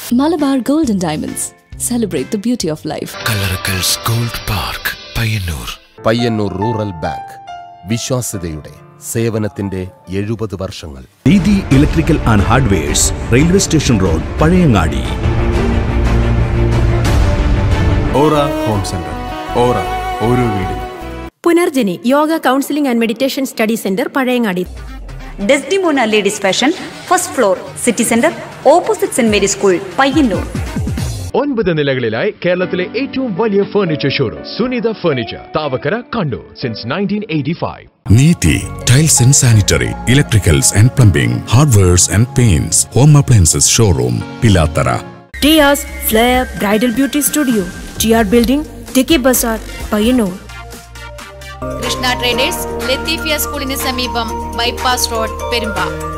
Malabar Gold and Diamonds. Celebrate the beauty of life. Kallarakkals gold park Payyanur Payyanur rural bank വിശ്വാസ്യതയുടെ സേവനത്തിന്റെ എഴുപത് വർഷങ്ങൾ Didi electrical and hardwares railway station road Pazhayangadi aura home centre aura ഓരോ വീടും Punarjani yoga counselling and meditation study centre Pazhayangadi Desdemona ladies fashion first floor city centre opposite saint Mary school Payyanur ഒൻപത് നിലകളിലായി കേരളത്തിലെ ഏറ്റവും വലിയ furniture showroom Sunitha furniture Thavakkara Kannur since nineteen eighty five Neethi tiles and sanitary electricals and plumbing hardwares and paints home appliances showroom Pilathara Tiyas flair bridal beauty studio T R building ടിക്കി ബസാർ Payyanur Krishna traders Latheefiya സ്കൂളിന് സമീപം bypass road Perumba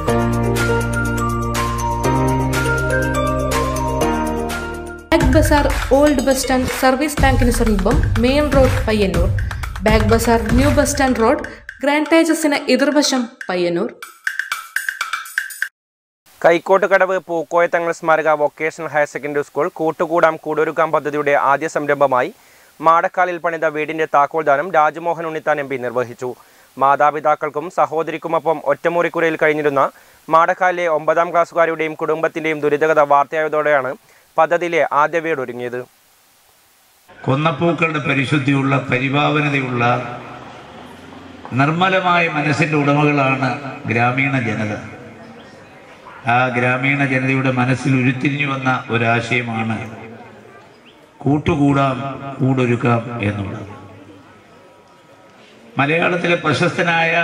ബാഗ് ബസാർ ഓൾഡ് ബസ് സ്റ്റാൻഡ് സർവീസ് ബാങ്കിന് സമീപം main road Payyanur ബാഗ് ബസാർ new bus stand road grand തേജസിന് എതിർവശം പയ്യന്നൂർ കൈക്കോട്ട് കടവ് പൂക്കോയത്തങ്ങൾ സ്മാരക വൊക്കേഷണൽ ഹയർ സെക്കൻഡറി സ്കൂൾ കൂട്ടുകൂടാം കൂടൊരുക്കാം പദ്ധതിയുടെ ആദ്യ സംരംഭമായി മാടക്കാലിൽ പണിത വീടിന്റെ താക്കോൽദാനം രാജ്മോഹൻ ഉണ്ണിത്താൻ എം പി നിർവഹിച്ചു മാതാപിതാക്കൾക്കും സഹോദരിക്കുമൊപ്പം ഒറ്റമുറിക്കുരയിൽ കഴിഞ്ഞിരുന്ന മാടക്കാലിലെ ഒമ്പതാം ക്ലാസ്സുകാരുടെയും കുടുംബത്തിന്റെയും ദുരിതകഥ വാർത്തയായതോടെയാണ് പദ്ധതിയിലെ ആദ്യ വീട് ഒരുങ്ങിയത് കൊന്നപ്പൂക്കളുടെ പരിശുദ്ധിയുള്ള പരിഭാവനതയുള്ള നിർമ്മലമായ മനസ്സിൻ്റെ ഉടമകളാണ് ഗ്രാമീണ ജനത ആ ഗ്രാമീണ ജനതയുടെ മനസ്സിൽ ഉരുത്തിരിഞ്ഞു വന്ന ഒരാശയമാണ് കൂട്ടുകൂടാം കൂടൊരുക്കാം എന്നുള്ളത് മലയാളത്തിലെ പ്രശസ്തനായ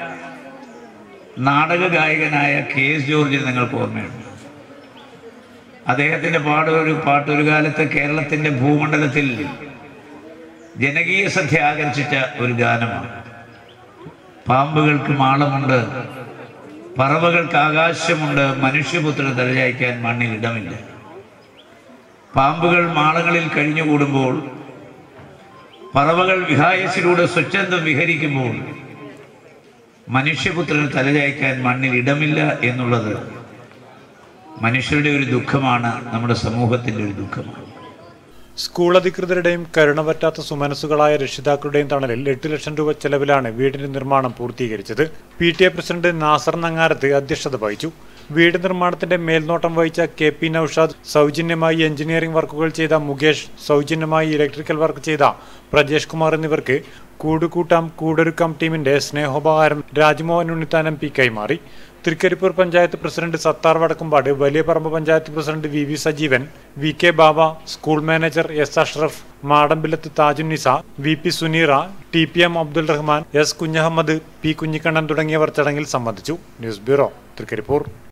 നാടക ഗായകനായ കെ എസ് ജോർജിന് നിങ്ങൾക്ക് ഓർമ്മയുണ്ട് അദ്ദേഹത്തിന്റെ പാട് ഒരു പാട്ട് ഒരു കാലത്ത് കേരളത്തിന്റെ ഭൂമണ്ഡലത്തിൽ ജനകീയ ശ്രദ്ധ ആകർഷിച്ച ഒരു ഗാനമാണ് പാമ്പുകൾക്ക് മാളമുണ്ട് പറവകൾക്ക് ആകാശമുണ്ട് മനുഷ്യപുത്രന് തലചായ്ക്കാൻ മണ്ണിൽ ഇടമില്ല പാമ്പുകൾ മാളങ്ങളിൽ കഴിഞ്ഞുകൂടുമ്പോൾ പറവകൾ വിഹായസിലൂടെ സ്വച്ഛന്തം വിഹരിക്കുമ്പോൾ മനുഷ്യപുത്രന് തലചായ്ക്കാൻ മണ്ണിൽ ഇടമില്ല എന്നുള്ളത് മനുഷ്യരുടെ ഒരു ദുഃഖമാണ് നമ്മുടെ സമൂഹത്തിന്റെ ഒരു ദുഃഖമാണ് സ്കൂൾ അധികൃതരുടെയും കരുണ പറ്റാത്ത സുമനസ്സുകളായ രക്ഷിതാക്കളുടെയും തണലിൽ എട്ട് ലക്ഷം രൂപ ചെലവിലാണ് വീടിന്റെ നിർമ്മാണം പൂർത്തീകരിച്ചത് P T A president Nasar Nangarath അധ്യക്ഷത വഹിച്ചു വീട് നിർമ്മാണത്തിന്റെ മേൽനോട്ടം വഹിച്ച കെ പി നൌഷാദ് സൗജന്യമായി എഞ്ചിനീയറിംഗ് വർക്കുകൾ ചെയ്ത മുകേഷ് സൗജന്യമായി ഇലക്ട്രിക്കൽ വർക്ക് ചെയ്ത പ്രജേഷ് കുമാർ എന്നിവർക്ക് കൂടുകൂട്ടാം കൂടൊരുക്കാം ടീമിന്റെ സ്നേഹോപഹാരം രാജ്മോഹൻ ഉണ്ണിത്താൻ എം പി കൈമാറി Trikaripur panchayat president Sathar Vadakkumpad Valiya Paramba panchayat president V V Sajeevan V K Baba school manager S Ashraf Madambilath Thajunnisa V P Suneera T P M Abdul Rahman S Kunhahammed P Kunhikannan തുടങ്ങിയവർ ചടങ്ങിൽ സംബന്ധിച്ചു ന്യൂസ് ബ്യൂറോ തൃക്കരിപ്പൂർ